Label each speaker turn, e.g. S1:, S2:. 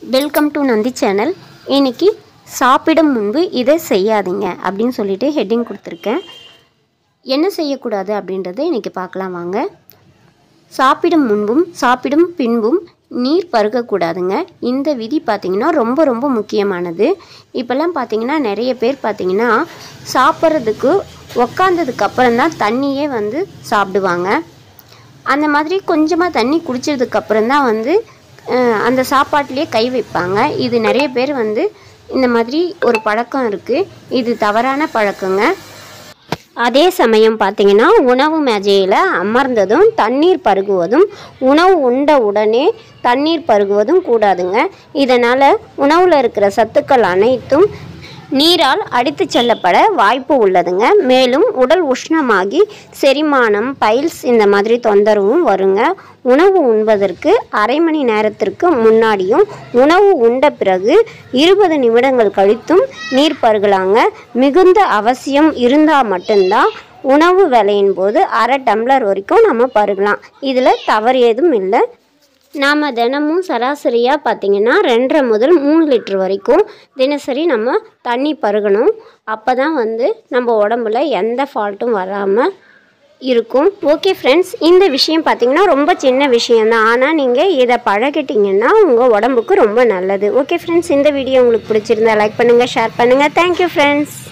S1: welcome to Nandi channel இன்னைக்கு சாப்பிடும் முன்பு இதை செய்யாதீங்க அப்படின்னு சொல்லிட்டு ஹெட்டிங் கொடுத்துருக்கேன் என்ன செய்யக்கூடாது அப்படின்றத இன்னைக்கு பார்க்கலாம் வாங்க சாப்பிடும் முன்பும் சாப்பிடும் பின்பும் நீர் பருகக்கூடாதுங்க இந்த விதி பார்த்திங்கன்னா ரொம்ப ரொம்ப முக்கியமானது இப்போல்லாம் பார்த்தீங்கன்னா நிறைய பேர் பார்த்தீங்கன்னா சாப்பிட்றதுக்கு உக்காந்ததுக்கு அப்புறம் தான் தண்ணியே வந்து சாப்பிடுவாங்க அந்த மாதிரி கொஞ்சமாக தண்ணி குடிச்சதுக்கு அப்புறம் தான் வந்து அஹ், அந்த சாப்பாட்டிலே கை வைப்பாங்க இது நிறைய பேர் வந்து இந்த மாதிரி ஒரு பழக்கம் இருக்குது இது தவறான பழக்கங்க அதே சமயம் பார்த்தீங்கன்னா உணவு மேஜையில் அமர்ந்ததும் தண்ணீர் பருகுவதும் உணவு உண்ட உடனே தண்ணீர் பருகுவதும் கூடாதுங்க இதனால் உணவில் இருக்கிற சத்துக்கள் அனைத்தும் நீரால் அடித்து செல்லப்பட வாய்ப்பு உள்ளதுங்க மேலும் உடல் உஷ்ணமாகி செரிமானம் பைல்ஸ் இந்த மாதிரி தொந்தரவும் வருங்க உணவு உண்பதற்கு அரை மணி நேரத்திற்கு முன்னாடியும் உணவு உண்ட பிறகு இருபது நிமிடங்கள் கழித்தும் நீர் பருகலாங்க மிகுந்த அவசியம் இருந்தால் மட்டும்தான் உணவு வேலையின் போது அரை டம்ளர் வரைக்கும் நம்ம பருகலாம் இதில் தவறு ஏதும் இல்லை நாம் தினமும் சராசரியாக பார்த்தீங்கன்னா ரெண்டரை முதல் மூணு லிட்டர் வரைக்கும் தினசரி நம்ம தண்ணி பருகணும் அப்போ தான் வந்து நம்ம உடம்புல எந்த ஃபால்ட்டும் வராமல் இருக்கும் ஓகே ஃப்ரெண்ட்ஸ் இந்த விஷயம் பார்த்தீங்கன்னா ரொம்ப சின்ன விஷயம்தான் ஆனால் நீங்கள் இதை பழகிட்டீங்கன்னா உங்கள் உடம்புக்கு ரொம்ப நல்லது ஓகே ஃப்ரெண்ட்ஸ் இந்த வீடியோ உங்களுக்கு பிடிச்சிருந்தா லைக் பண்ணுங்கள் ஷேர் பண்ணுங்கள் தேங்க்யூ ஃப்ரெண்ட்ஸ்